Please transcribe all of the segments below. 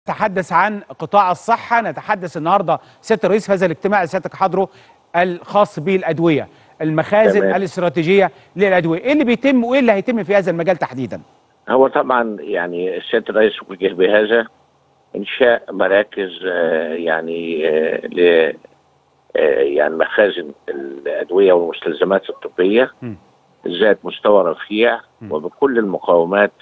نتحدث عن قطاع الصحة نتحدث النهاردة سيادة الرئيس في هذا الاجتماع اللي سيادتك حاضره الخاص بالأدوية المخازن تمام. الاستراتيجية للأدوية إيه اللي بيتم وإيه اللي هيتم في هذا المجال تحديدا هو طبعا يعني السيد الرئيس وجه بهذا انشاء مراكز آه، يعني آه، ل آه، يعني مخازن الادويه والمستلزمات الطبيه م. ذات مستوى رفيع م. وبكل المقاومات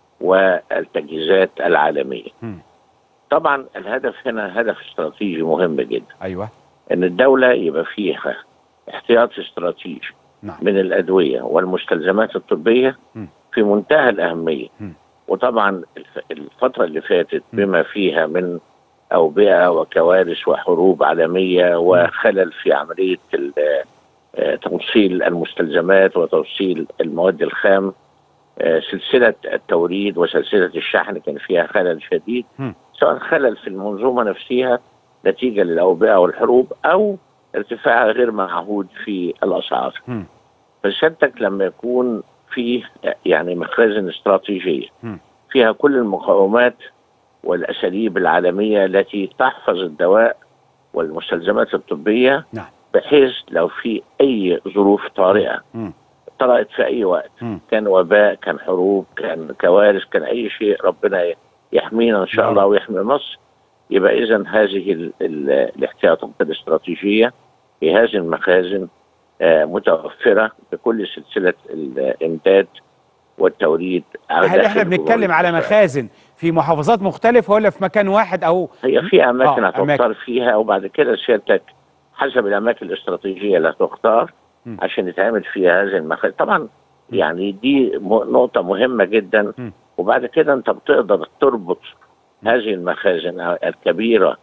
والتجهيزات العالميه. م. طبعا الهدف هنا هدف استراتيجي مهم جدا أيوة ان الدوله يبقى فيها احتياطي استراتيجي نعم من الادويه والمستلزمات الطبيه م. في منتهى الاهميه م. وطبعا الف- الفتره اللي فاتت بما فيها من اوبئه وكوارث وحروب عالميه وخلل في عمليه ال- آه، توصيل المستلزمات وتوصيل المواد الخام آه، سلسله التوريد وسلسله الشحن كان فيها خلل شديد م. سواء خلل في المنظومه نفسها نتيجه للاوبئه والحروب او ارتفاع غير معهود في الاسعار. م. فسيادتك لما يكون في يعني مخازن استراتيجيه م. فيها كل المقاومات والاساليب العالميه التي تحفظ الدواء والمستلزمات الطبيه نعم بحيث لو في اي ظروف طارئه م. طرأت في اي وقت م. كان وباء كان حروب كان كوارث كان اي شيء ربنا يحمينا ان شاء يا الله رب. ويحمي مصر يبقى اذا هذه ال- ال- الاحتياطات الاستراتيجيه في هذه المخازن آه، متوفره بكل سلسله الامداد والتوريد هل داخل إحنا بنتكلم على الجمهورية. مخازن في محافظات مختلفة ولا في مكان واحد أو هي في اماكن آه، هتختار فيها وبعد كده سيادتك حسب الاماكن الاستراتيجيه اللي هتختار م. عشان يتعمل فيها هذه المخازن طبعا يعني دي م- نقطه مهمه جدا م. وبعد كده انت بتقدر تربط هذه المخازن الكبيره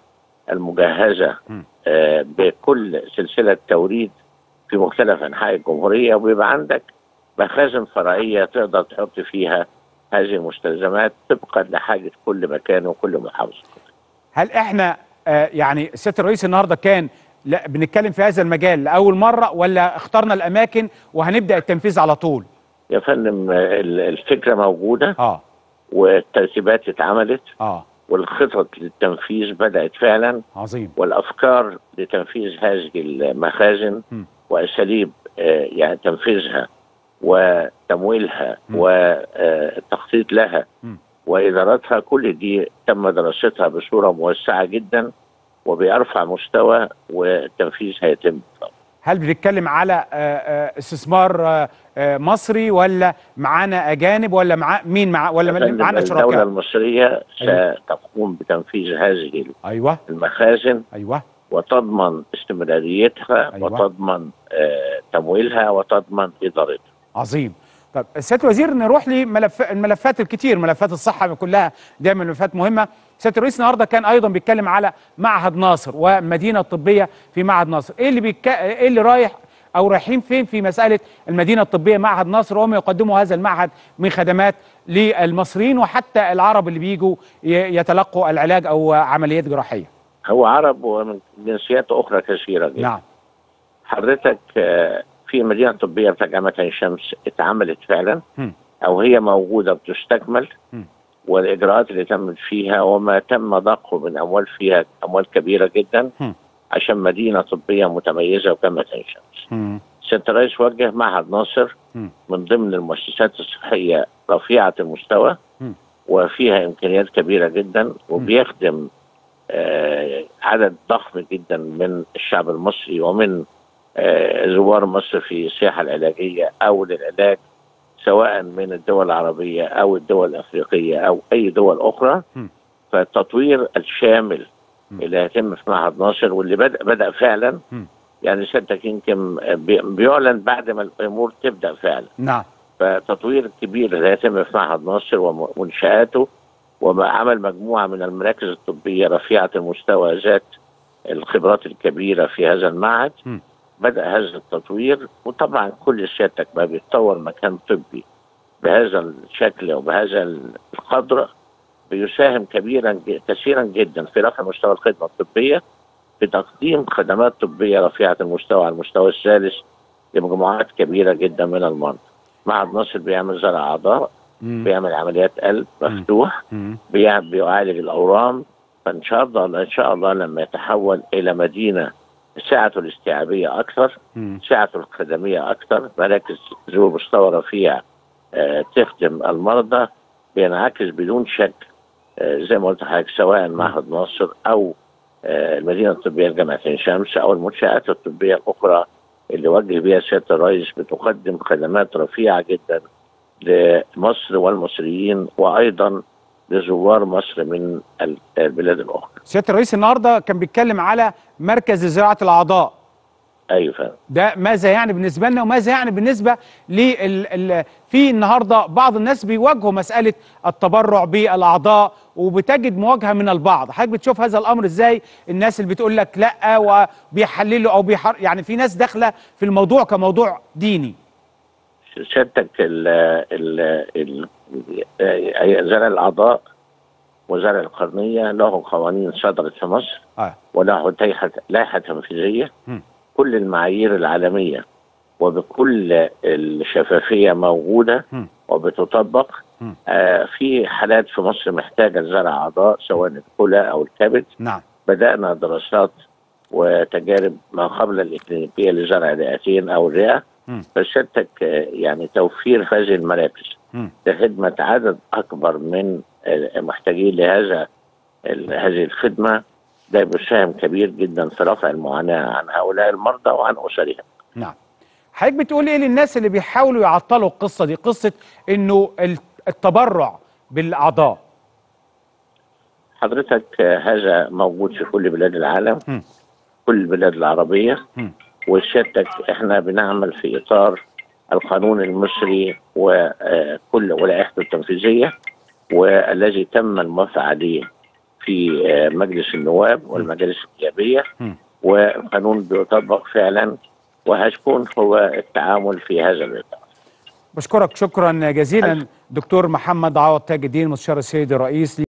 المجهزه م. آه، بكل سلسله توريد في مختلف انحاء الجمهوريه وبيبقى عندك مخازن فرعيه تقدر تحط فيها هذه المستلزمات طبقا لحاجه كل مكان وكل محافظه هل إحنا آه يعني سيادة الرئيس النهاردة كان لا بنتكلم في هذا المجال لأول مرة ولا اخترنا الأماكن وهنبدأ التنفيذ على طول يا فندم آه، ال- الفكره موجوده آه والترتيبات اتعملت آه والخطط للتنفيذ بدات فعلا عظيم والافكار لتنفيذ هذه المخازن م. واساليب آه، يعني تنفيذها وتمويلها م. والتخطيط لها م. وادارتها كل دي تم دراستها بصوره موسعه جدا وبارفع مستوى والتنفيذ هيتم هل بنتكلم على آه، آه، استثمار آه، آه، مصري ولا معانا اجانب ولا مع مين مع ولا فندم، معانا الدوله شركاء المصريه أيوة. ستقوم بتنفيذ هذه ايوه المخازن ايوه وتضمن استمراريتها أيوة. وتضمن آه، تمويلها وتضمن ادارتها عظيم طب سياده الوزير نروح لملف الملفات الكتير ملفات الصحه كلها دايما ملفات مهمه سياده الرئيس النهارده كان ايضا بيتكلم على معهد ناصر والمدينه الطبيه في معهد ناصر ايه اللي بيك... ايه اللي رايح او رايحين فين في مساله المدينه الطبيه معهد ناصر وما يقدمه هذا المعهد من خدمات للمصريين وحتى العرب اللي بيجوا ي- يتلقوا العلاج او عمليات جراحيه هو عرب ومن جنسيات اخرى كثيره جدا نعم حضرتك آه، في مدينه طبيه بتاع جامعه عين شمس اتعملت فعلا هم. او هي موجوده بتستكمل هم. والاجراءات اللي تمت فيها وما تم ضخه من اموال فيها اموال كبيره جدا هم. عشان مدينه طبيه متميزه وجامعه عين شمس مم. سياده الرئيس وجه معهد ناصر مم. من ضمن المؤسسات الصحيه رفيعه المستوى مم. وفيها امكانيات كبيره جدا وبيخدم آه، عدد ضخم جدا من الشعب المصري ومن آه، زوار مصر في السياحه العلاجيه او للعلاج سواء من الدول العربيه او الدول الافريقيه او اي دول اخرى مم. فالتطوير الشامل مم. اللي هيتم في معهد ناصر واللي بدا بدا فعلا مم. يعني سيادتك يمكن بي- بيعلن بعد ما الامور تبدا فعلا نعم فتطوير كبير اللي هيتم في معهد ناصر ومنشآته وعمل مجموعة من المراكز الطبية رفيعة المستوى ذات الخبرات الكبيرة في هذا المعهد م. بدأ هذا التطوير وطبعا كل سيادتك ما بيتطور مكان طبي بهذا الشكل وبهذا القدر بيساهم كبيرا ج- كثيرا جدا في رفع مستوى الخدمة الطبية بتقديم خدمات طبية رفيعة المستوى على المستوى الثالث لمجموعات كبيرة جدا من المرضى معهد ناصر بيعمل زرع أعضاء مم. بيعمل عمليات قلب مفتوح مم. بيع- بيعالج الاورام فان شاء الله ان شاء الله لما يتحول الى مدينه سعته الاستيعابيه اكثر مم. سعته الخدميه اكثر مراكز ذو مستوى رفيع آه، تخدم المرضى بينعكس بدون شك آه، زي ما قلت لحضرتك سواء معهد ناصر او آه، المدينه الطبيه لجامعه عين شمس او المنشات الطبيه الاخرى اللي وجه بها سياده الرئيس بتقدم خدمات رفيعه جدا لمصر والمصريين وايضا لزوار مصر من ال- البلاد الاخرى. سياده الرئيس النهارده كان بيتكلم على مركز زراعه الاعضاء ايوه فندم. ده ماذا يعني بالنسبه لنا وماذا يعني بالنسبه لل ال... في النهارده بعض الناس بيواجهوا مساله التبرع بالاعضاء وبتجد مواجهه من البعض حضرتك بتشوف هذا الامر ازاي الناس اللي بتقول لك لا وبيحللوا او بيحر يعني في ناس داخله في الموضوع كموضوع ديني سيادتك ال ال ال زرع الاعضاء وزرع القرنيه له قوانين صدرت في مصر اه وله لائحه لائحه تنفيذيه مم. كل المعايير العالميه وبكل الشفافيه موجوده مم. وبتطبق مم. آه في حالات في مصر محتاجه لزرع اعضاء سواء الكلى او الكبد نعم بدانا دراسات وتجارب ما قبل الاكلينيكيه لزرع الرئتين او الرئه مم. فسيادتك آه، يعني توفير هذه المراكز مم. لخدمه عدد اكبر من المحتاجين لهذا ال- هذه الخدمه ده بيساهم كبير جدا في رفع المعاناه عن هؤلاء المرضى وعن اسرهم. نعم حضرتك بتقول ايه للناس اللي بيحاولوا يعطلوا القصه دي قصه انه ال- التبرع بالاعضاء حضرتك آه، هذا موجود في كل بلاد العالم مم. كل البلاد العربيه مم. وسيادتك احنا بنعمل في اطار القانون المصري وكل ولائحته التنفيذيه والذي تم الموافقه عليه في آه، مجلس النواب والمجالس النيابيه مم. والقانون بيطبق فعلا وهيكون هو التعامل في هذا الاطار. بشكرك شكرا جزيلا ألف. دكتور محمد عوض تاج الدين مستشار السيد الرئيس